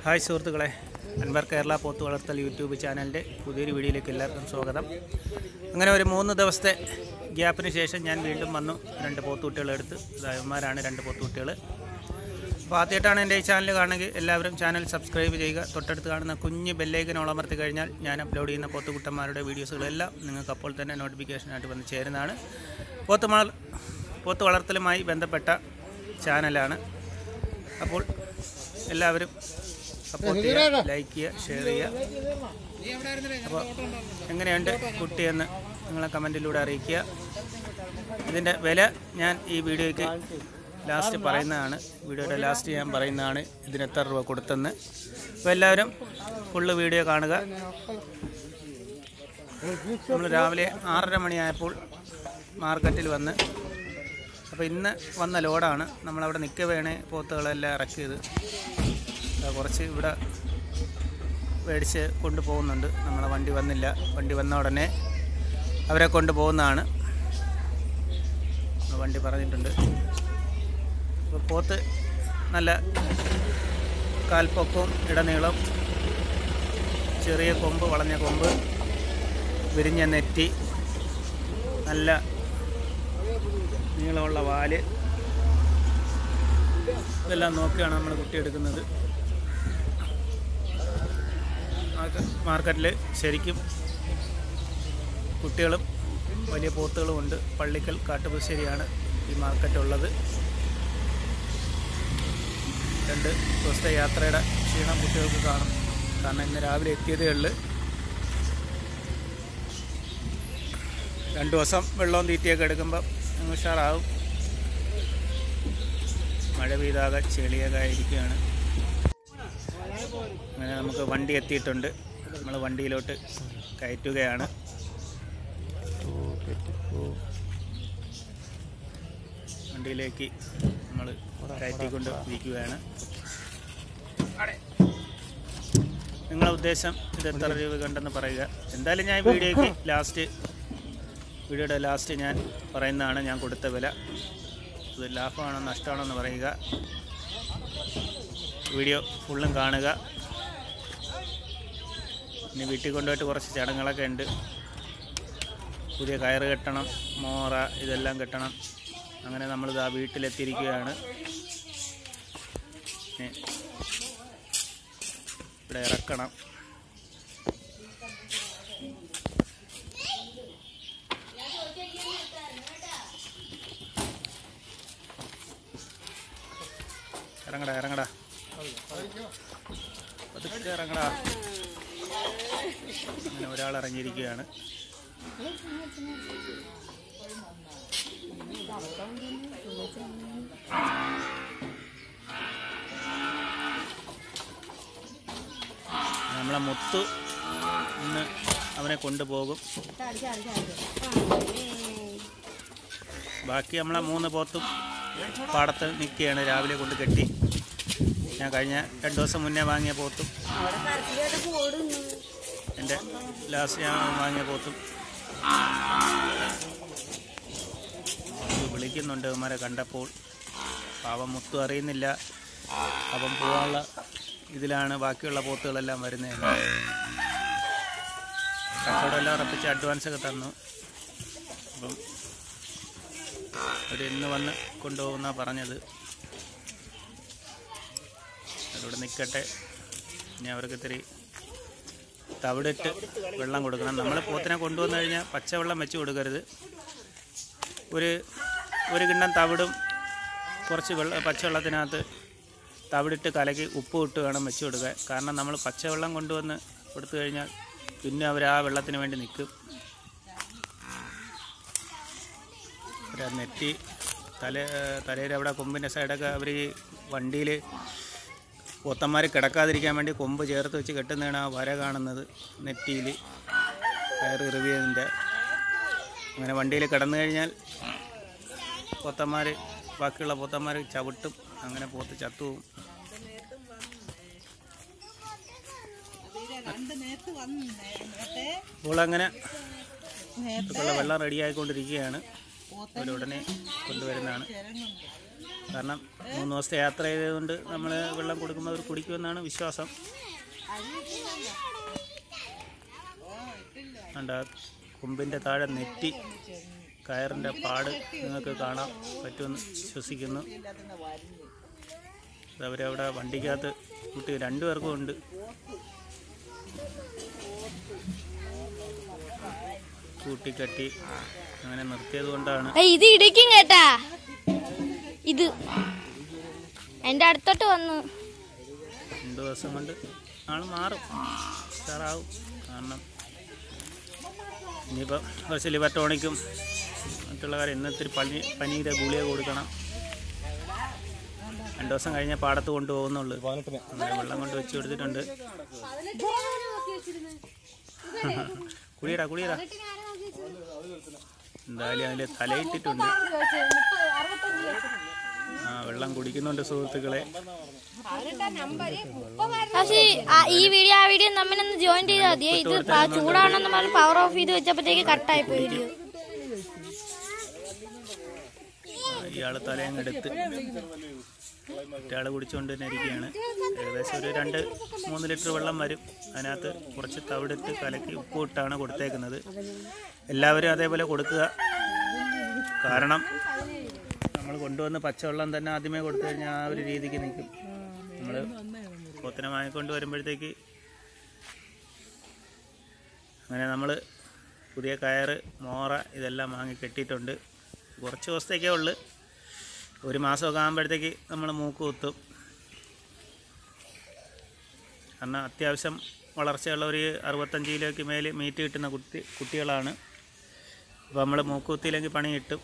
hi സുഹൃത്തുക്കളെ അൻവർ കേരള പോത്ത് വളർത്തൽ യൂട്യൂബ് ചാനലിൻ്റെ പുതിയൊരു വീഡിയോയിലേക്ക് എല്ലാവർക്കും സ്വാഗതം അങ്ങനെ ഒരു മൂന്ന് ദിവസത്തെ ഗ്യാപ്പിന് ശേഷം ഞാൻ വീണ്ടും വന്നു രണ്ട് പോത്തുകുട്ടികളെടുത്ത് ഇതായന്മാരാണ് രണ്ട് പോത്തുകുട്ടികൾ അപ്പോൾ ആദ്യമായിട്ടാണ് എൻ്റെ ഈ ചാനൽ കാണുമെങ്കിൽ എല്ലാവരും ചാനൽ സബ്സ്ക്രൈബ് ചെയ്യുക തൊട്ടടുത്ത് കാണുന്ന കുഞ്ഞ് ബെല്ലൈക്കൻ അമർത്തി കഴിഞ്ഞാൽ ഞാൻ അപ്ലോഡ് ചെയ്യുന്ന പോത്തുകുട്ടന്മാരുടെ വീഡിയോസുകളെല്ലാം നിങ്ങൾക്ക് അപ്പോൾ തന്നെ നോട്ടിഫിക്കേഷനായിട്ട് വന്ന് ചേരുന്നതാണ് പോത്ത് വള പോത്ത് വളർത്തലുമായി ബന്ധപ്പെട്ട ചാനലാണ് അപ്പോൾ എല്ലാവരും സപ്പോർട്ട് ചെയ്യുക ലൈക്ക് ചെയ്യുക ഷെയർ ചെയ്യുക അപ്പോൾ എങ്ങനെയുണ്ട് കുട്ടിയെന്ന് നിങ്ങളെ കമൻറ്റിലൂടെ അറിയിക്കുക ഇതിൻ്റെ വില ഞാൻ ഈ വീഡിയോയ്ക്ക് ലാസ്റ്റ് പറയുന്നതാണ് വീഡിയോയുടെ ലാസ്റ്റ് ഞാൻ പറയുന്നതാണ് ഇതിന് എത്ര രൂപ കൊടുത്തെന്ന് അപ്പോൾ എല്ലാവരും ഫുള്ള് വീഡിയോ കാണുക നമ്മൾ രാവിലെ ആറര മണിയായപ്പോൾ മാർക്കറ്റിൽ വന്ന് അപ്പോൾ ഇന്ന് വന്ന ലോഡാണ് നമ്മളവിടെ നിൽക്കവേണേ പോത്തുകളെല്ലാം ഇറക്കിയത് ദാ കുറച്ച് ഇവിടെ മേടിച്ച് കൊണ്ടുപോകുന്നുണ്ട് നമ്മളെ വണ്ടി വന്നില്ല വണ്ടി വന്ന ഉടനെ അവരെ കൊണ്ടുപോകുന്നതാണ് വണ്ടി പറഞ്ഞിട്ടുണ്ട് അപ്പോൾ പോത്ത് നല്ല കാൽപ്പൊക്കവും ഇടനീളം ചെറിയ കൊമ്പ് വളഞ്ഞ കൊമ്പ് വിരിഞ്ഞ നെറ്റി നല്ല നീളമുള്ള വാല് ഇതെല്ലാം നോക്കിയാണ് നമ്മൾ കുട്ടിയെടുക്കുന്നത് മാർക്കറ്റിൽ ശരിക്കും കുട്ടികളും വലിയ പോത്തുകളും ഉണ്ട് പള്ളിക്കൽ കാട്ടുപുശ്ശേരിയാണ് ഈ മാർക്കറ്റ് ഉള്ളത് രണ്ട് ദിവസത്തെ യാത്രയുടെ ക്ഷീണം കുട്ടികൾക്ക് കാണും കാരണം ഇന്ന് രാവിലെ എത്തിയതേ ഉള്ളു രണ്ട് ദിവസം വെള്ളവും തീറ്റയൊക്കെ എടുക്കുമ്പോൾ അങ്ങ് ഉഷാറാവും മഴ പെയ്താകെ ചെളിയൊക്കെ ആയിരിക്കുകയാണ് അങ്ങനെ നമുക്ക് വണ്ടി എത്തിയിട്ടുണ്ട് നമ്മൾ വണ്ടിയിലോട്ട് കയറ്റുകയാണ് വണ്ടിയിലേക്ക് നമ്മൾ കയറ്റിക്കൊണ്ട് ഇരിക്കുകയാണ് നിങ്ങളെ ഉദ്ദേശം ഇത് എത്ര രൂപ കണ്ടെന്ന് പറയുക എന്തായാലും ഞാൻ വീഡിയോയ്ക്ക് ലാസ്റ്റ് വീഡിയോയുടെ ലാസ്റ്റ് ഞാൻ പറയുന്നതാണ് ഞാൻ കൊടുത്ത വില ഇത് ലാഭമാണോ നഷ്ടമാണോ എന്ന് പറയുക വീഡിയോ ഫുള്ളും കാണുക ഇനി വീട്ടിൽ കൊണ്ടുപോയിട്ട് കുറച്ച് ചടങ്ങുകളൊക്കെ ഉണ്ട് പുതിയ കയറ് കെട്ടണം മോറ ഇതെല്ലാം കെട്ടണം അങ്ങനെ നമ്മളിത് ആ വീട്ടിലെത്തിയിരിക്കുകയാണ് ഇനി ഇവിടെ ഇറക്കണം ഇറങ്ങടാ ഇറങ്ങടാ പതുക്കെ ഇറങ്ങടാ അങ്ങനെ ഒരാൾ ഇറങ്ങിയിരിക്കുകയാണ് നമ്മളെ മുത്തു ഇന്ന് അവനെ കൊണ്ടുപോകും ബാക്കി നമ്മളെ മൂന്ന് പോത്തും പാടത്ത് നിൽക്കുകയാണ് രാവിലെ കൊണ്ട് കെട്ടി ഞാൻ കഴിഞ്ഞ രണ്ട് ദിവസം മുന്നേ വാങ്ങിയ പോത്തും എൻ്റെ ലാസ്റ്റ് ഞാൻ വാങ്ങിയ പോത്തും ഇത് വിളിക്കുന്നുണ്ട് ഇവന്മാരെ കണ്ടപ്പോൾ പാവം മുത്തു അറിയുന്നില്ല അപ്പം പോകാനുള്ള ഇതിലാണ് ബാക്കിയുള്ള പോത്തുകളെല്ലാം വരുന്നത് കച്ചവടം എല്ലാം ഉറപ്പിച്ച് അഡ്വാൻസ് ഒക്കെ തന്നു അപ്പം അവർ ഇന്ന് വന്ന് കൊണ്ടുപോകുന്ന പറഞ്ഞത് അതിലൂടെ നിൽക്കട്ടെ ഇനി അവർക്ക് ഇത്തിരി തവിടിട്ട് വെള്ളം കൊടുക്കണം നമ്മൾ പോത്തിനെ കൊണ്ടുവന്നു കഴിഞ്ഞാൽ പച്ചവെള്ളം വെച്ച് കൊടുക്കരുത് ഒരു ഒരു കിണ്ണം തവിടും കുറച്ച് വെള്ള പച്ചവെള്ളത്തിനകത്ത് തവിടിട്ട് കലക്കി ഉപ്പ് ഇട്ട് വേണം വെച്ച് കൊടുക്കാൻ കാരണം നമ്മൾ പച്ചവെള്ളം കൊണ്ടുവന്ന് കൊടുത്തു കഴിഞ്ഞാൽ പിന്നെ അവർ ആ വെള്ളത്തിന് വേണ്ടി നിൽക്കും ഒരു നെറ്റി തല തലയിൽ അവിടെ കൊമ്പിൻ്റെ സൈഡൊക്കെ അവർ ഈ വണ്ടിയിൽ പോത്തന്മാർ കിടക്കാതിരിക്കാൻ വേണ്ടി കൊമ്പ് ചേർത്ത് വെച്ച് കെട്ടുന്നതാണ് ആ വര കാണുന്നത് നെറ്റിയിൽ ടയർ റിവ്യൂവിൻ്റെ അങ്ങനെ വണ്ടിയിൽ കിടന്നു കഴിഞ്ഞാൽ പോത്തന്മാർ ബാക്കിയുള്ള പോത്തന്മാർ ചവിട്ടും അങ്ങനെ പോത്ത് ചത്തുവും അപ്പോൾ അങ്ങനെ ഇവർക്കുള്ള വെള്ളം റെഡി ആയിക്കൊണ്ടിരിക്കുകയാണ് അവരുടനെ കൊണ്ടുവരുന്നതാണ് കാരണം മൂന്ന് ദിവസത്തെ യാത്ര ചെയ്തതുകൊണ്ട് നമ്മൾ വെള്ളം കൊടുക്കുമ്പോൾ അവർ കുടിക്കുമെന്നാണ് വിശ്വാസം കണ്ട കൊമ്പിൻ്റെ താഴെ നെറ്റി കയറിൻ്റെ പാട് നിങ്ങൾക്ക് കാണാൻ പറ്റുമെന്ന് വിശ്വസിക്കുന്നു അവരവിടെ വണ്ടിക്കകത്ത് കൂട്ടി രണ്ടു പേർക്കും ഉണ്ട് കൂട്ടിക്കെട്ടി അങ്ങനെ നിർത്തിയത് കൊണ്ടാണ് ഏയ്, ഇത് ഇടിക്കും കേട്ടാ ഇത് എന്റെ അടുത്തോട്ട് വന്നു രണ്ട് ദിവസം കൊണ്ട് ആൾ മാറും ഉഷാറാവും കാരണം ഇനിയിപ്പോൾ കുറച്ച് ലിവർ ടോണിക്കും മറ്റുള്ള കാര്യം ഇന്നത്തിരി പനി പനിയുടെ ഗുളിക കൊടുക്കണം രണ്ട് ദിവസം കഴിഞ്ഞ പാടത്ത് കൊണ്ടുപോകുന്നുള്ളൂ അങ്ങനെ വെള്ളം കൊണ്ട് വെച്ച് കൊടുത്തിട്ടുണ്ട് കുടിയടാ കുടിയടാ എന്തായാലും അതിൽ തലയിട്ടിട്ടുണ്ട് ആ വെള്ളം കുടിക്കുന്നുണ്ട് സുഹൃത്തുക്കളെ പക്ഷേ ആ, ഈ വീഡിയോ ആ വീഡിയോ നമ്മനൊന്ന് ജോയിൻ ചെയ്താൽ മതി ഇത് പ- ചൂടാവണമെന്ന് പറഞ്ഞ് പവർ ഓഫ് ചെയ്ത് വെച്ചപ്പോഴത്തേക്ക് കട്ടായി പോയി വീഡിയോ ഇയാൾ തലയങ്ങ് എടുത്ത് മറ്റയാൾ കുടിച്ചുകൊണ്ട് തന്നെ ഇരിക്കുകയാണ് ഏകദേശം ഒരു രണ്ട് മൂന്ന് ലിറ്റർ വെള്ളം വരും അതിനകത്ത് കുറച്ച് തവിടിട്ട് കലക്കി ഉപ്പ് ഇട്ടാണ് കൊടുത്തേക്കുന്നത് എല്ലാവരും അതേപോലെ കൊടുക്കുക കാരണം നമ്മൾ കൊണ്ടുവന്ന് പച്ചവെള്ളം തന്നെ ആദ്യമേ കൊടുത്തു കഴിഞ്ഞാൽ ആ ഒരു രീതിക്ക് നിൽക്കും നമ്മൾ പോത്തിനെ വാങ്ങിക്കൊണ്ട് വരുമ്പോഴത്തേക്ക് അങ്ങനെ നമ്മൾ പുതിയ കയറ് മോറ ഇതെല്ലാം വാങ്ങി കെട്ടിയിട്ടുണ്ട് കുറച്ച് ദിവസത്തേക്കേ ഉള്ളു ഒരു മാസമൊക്കെ ആകുമ്പോഴത്തേക്ക് നമ്മൾ മൂക്ക് കുത്തും കാരണം അത്യാവശ്യം വളർച്ചയുള്ള ഒരു അറുപത്തഞ്ച് കിലോയ്ക്ക് മേൽ മീറ്റ് കിട്ടുന്ന കുട്ടി കുട്ടികളാണ് അപ്പോൾ നമ്മൾ മൂക്ക് കുത്തിയില്ലെങ്കിൽ പണി കിട്ടും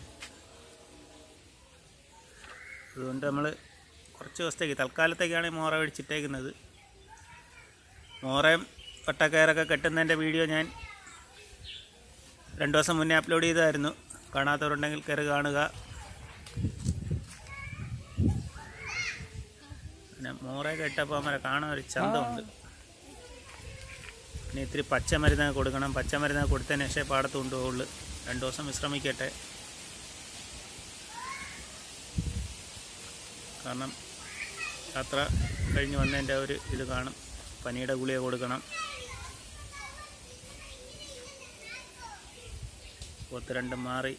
അതുകൊണ്ട് നമ്മൾ കുറച്ച് ദിവസത്തേക്ക് തൽക്കാലത്തേക്കാണ് ഈ മോറ മേടിച്ചിട്ടേക്കുന്നത് മോറയും ഒട്ടക്കയറൊക്കെ കെട്ടുന്നതിൻ്റെ വീഡിയോ ഞാൻ രണ്ട് ദിവസം മുന്നേ അപ്ലോഡ് ചെയ്തായിരുന്നു കാണാത്തവരുണ്ടെങ്കിൽ കയറി കാണുക പിന്നെ മോറെ കെട്ടപ്പോൾ അവരെ കാണാൻ ഒരു ചന്തമുണ്ട് പിന്നെ ഇത്തിരി പച്ചമരുന്ന് കൊടുക്കണം പച്ചമരുന്ന് കൊടുത്തതിന് ശേഷമേ പാടത്ത് കൊണ്ടുപോകുള്ളൂ രണ്ട് ദിവസം വിശ്രമിക്കട്ടെ കാരണം യാത്ര കഴിഞ്ഞ് വന്നതിൻ്റെ ഒരു ഇത് കാണും പനിയുടെ ഗുളിക കൊടുക്കണം പോത്ത് രണ്ടും മാറി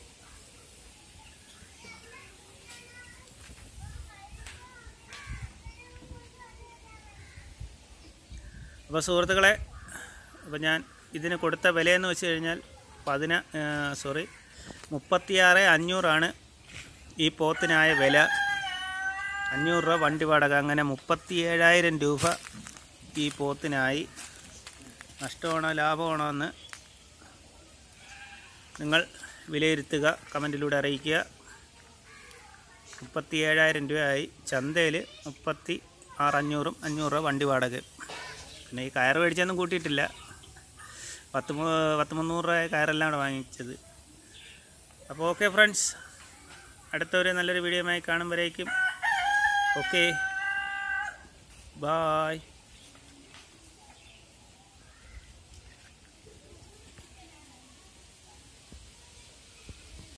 അപ്പോൾ സുഹൃത്തുക്കളെ അപ്പോൾ ഞാൻ ഇതിന് കൊടുത്ത വിലയെന്ന് വെച്ച് കഴിഞ്ഞാൽ പതിന സോറി മുപ്പത്തിയാറ് അഞ്ഞൂറാണ് ഈ പോത്തിനായ വില അഞ്ഞൂറ് രൂപ വണ്ടി വാടക അങ്ങനെ മുപ്പത്തി ഏഴായിരം രൂപ ഈ പോത്തിനായി നഷ്ടമാണോ ലാഭമാണോ എന്ന് നിങ്ങൾ വിലയിരുത്തുക കമൻറ്റിലൂടെ അറിയിക്കുക മുപ്പത്തി ഏഴായിരം രൂപയായി ചന്തയിൽ മുപ്പത്തി ആറ് അഞ്ഞൂറും അഞ്ഞൂറ് രൂപ വണ്ടി വാടക പിന്നെ ഈ കയർ മേടിച്ചൊന്നും കൂട്ടിയിട്ടില്ല പത്ത് മൂ പത്ത് മുന്നൂറ് രൂപ കയറെല്ലാം കൂടെ വാങ്ങിച്ചത് അപ്പോൾ ഓക്കെ ഫ്രണ്ട്സ് അടുത്തൊരു നല്ലൊരു വീഡിയോയുമായി കാണുമ്പോഴേക്കും ഓക്കെ ബായ്